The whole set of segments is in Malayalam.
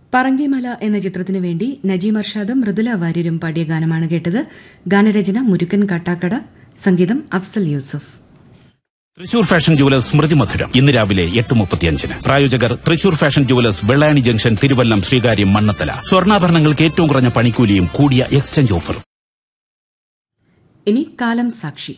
പറങ്കിമല എന്ന ചിത്രത്തിനു വേണ്ടി നജീം അർഷാദും മൃദുല വാര്യരും പാടിയ ഗാനമാണ് കേട്ടത് ഗാനരചന മുരുക്കൻ കാട്ടാക്കട സംഗീതം അഫ്സൽ യൂസഫ് തൃശൂർ ഫാഷൻ ജുവലേഴ്സ് സ്മൃതി മധുരം ഇന്ന് രാവിലെ എട്ട് മുപ്പത്തിയഞ്ചിന് പ്രായോജകർ Thrissur fashion jewellers Vellayani junction Thiruvallam Sreekaryam Mannanthala സ്വർണ്ണാഭരണങ്ങൾക്ക് ഏറ്റവും കുറഞ്ഞ പണിക്കൂലിയും കൂടിയ എക്സ്ചേഞ്ച് ഓഫറും ഇനി കാലം സാക്ഷി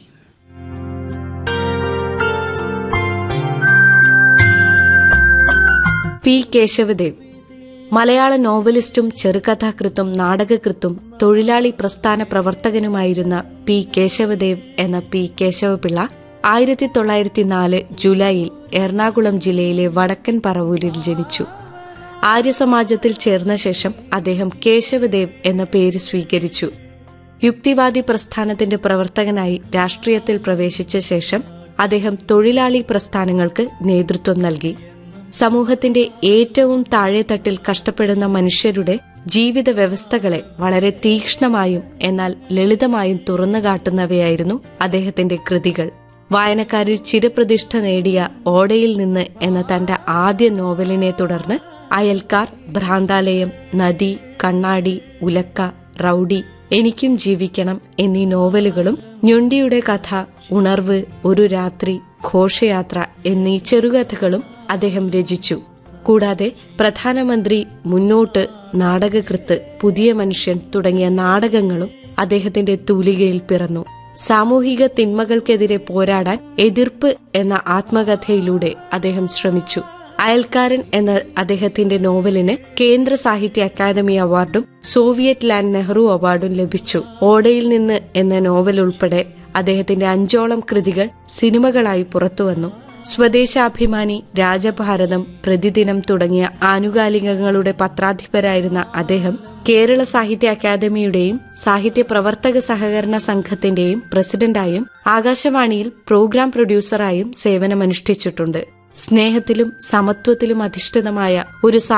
പി കേശവദേവ് മലയാള നോവലിസ്റ്റും ചെറുകഥാകൃത്തും നാടകകൃത്തും തൊഴിലാളി പ്രസ്ഥാന പ്രവർത്തകനുമായിരുന്ന പി കേശവദേവ് എന്ന പി കേശവപിള്ള ആയിരത്തി തൊള്ളായിരത്തി നാല് ജൂലൈയിൽ എറണാകുളം ജില്ലയിലെ വടക്കൻ പറവൂരിൽ ജനിച്ചു ആര്യസമാജത്തിൽ ചേർന്ന ശേഷം അദ്ദേഹം കേശവദേവ് എന്ന പേര് സ്വീകരിച്ചു യുക്തിവാദി പ്രസ്ഥാനത്തിന്റെ പ്രവർത്തകനായി രാഷ്ട്രീയത്തിൽ പ്രവേശിച്ച ശേഷം അദ്ദേഹം തൊഴിലാളി പ്രസ്ഥാനങ്ങൾക്ക് നേതൃത്വം നൽകി സമൂഹത്തിന്റെ ഏറ്റവും താഴെത്തട്ടിൽ കഷ്ടപ്പെടുന്ന മനുഷ്യരുടെ ജീവിത വ്യവസ്ഥകളെ വളരെ തീക്ഷ്ണമായും എന്നാൽ ലളിതമായും തുറന്നുകാട്ടുന്നവയായിരുന്നു അദ്ദേഹത്തിന്റെ കൃതികൾ വായനക്കാരിൽ ചിരപ്രതിഷ്ഠ നേടിയ ഓടയിൽ നിന്ന് എന്ന തന്റെ ആദ്യ നോവലിനെ തുടർന്ന് അയൽക്കാർ ഭ്രാന്താലയം നദി കണ്ണാടി ഉലക്ക റൌഡി എനിക്കും ജീവിക്കണം എന്നീ നോവലുകളും ഞൊണ്ടിയുടെ കഥ ഉണർവ് ഒരു രാത്രി ഘോഷയാത്ര എന്നീ ചെറുകഥകളും അദ്ദേഹം രചിച്ചു കൂടാതെ പ്രധാനമന്ത്രി മുന്നോട്ട് നാടകകൃത്ത് പുതിയ മനുഷ്യൻ തുടങ്ങിയ നാടകങ്ങളും അദ്ദേഹത്തിന്റെ തൂലികയിൽ പിറന്നു സാമൂഹിക തിന്മകൾക്കെതിരെ പോരാടാൻ എതിർപ്പ് എന്ന ആത്മകഥയിലൂടെ അദ്ദേഹം ശ്രമിച്ചു അയൽക്കാരൻ എന്ന അദ്ദേഹത്തിന്റെ നോവലിന് കേന്ദ്ര സാഹിത്യ അക്കാദമി അവാർഡും സോവിയറ്റ് ലാൻഡ് നെഹ്റു അവാർഡും ലഭിച്ചു ഓടയിൽ നിന്ന് എന്ന നോവൽ ഉൾപ്പെടെ അദ്ദേഹത്തിന്റെ അഞ്ചോളം കൃതികൾ സിനിമകളായി പുറത്തുവന്നു സ്വദേശാഭിമാനി രാജഭാരതം പ്രതിദിനം തുടങ്ങിയ ആനുകാലികങ്ങളുടെ പത്രാധിപരായിരുന്ന അദ്ദേഹം കേരള സാഹിത്യ അക്കാദമിയുടെയും സാഹിത്യ പ്രവർത്തക സഹകരണ സംഘത്തിന്റെയും പ്രസിഡന്റായും ആകാശവാണിയിൽ പ്രോഗ്രാം പ്രൊഡ്യൂസറായും സേവനമനുഷ്ഠിച്ചിട്ടുണ്ട് സ്നേഹത്തിലും സമത്വത്തിലും അധിഷ്ഠിതമായ ഒരു